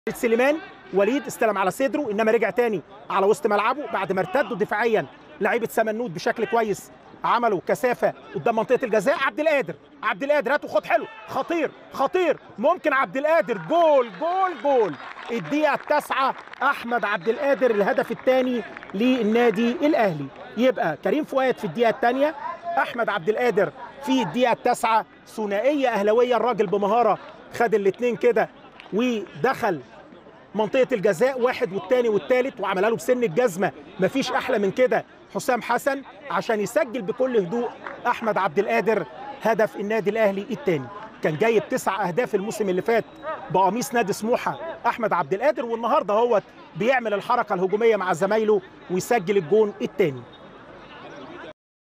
سليمان وليد استلم على صدره انما رجع تاني على وسط ملعبه بعد ما ارتدوا دفاعيا لعيبه سمنود بشكل كويس عملوا كثافه قدام منطقه الجزاء عبد القادر عبد القادر هاتوا خد حلو خطير خطير ممكن عبد القادر جول جول جول الدقيقه التاسعه احمد عبد القادر الهدف الثاني للنادي الاهلي يبقى كريم فؤاد في الدقيقه الثانيه احمد عبد القادر في الدقيقه التاسعه ثنائيه اهلاويه الراجل بمهاره خد الاثنين كده ودخل منطقه الجزاء واحد والتاني والتالت وعملها له بسن الجزمه مفيش احلى من كده حسام حسن عشان يسجل بكل هدوء احمد عبد القادر هدف النادي الاهلي الثاني كان جايب تسع اهداف الموسم اللي فات بقميص نادي سموحه احمد عبد القادر والنهارده هو بيعمل الحركه الهجوميه مع زمايله ويسجل الجون الثاني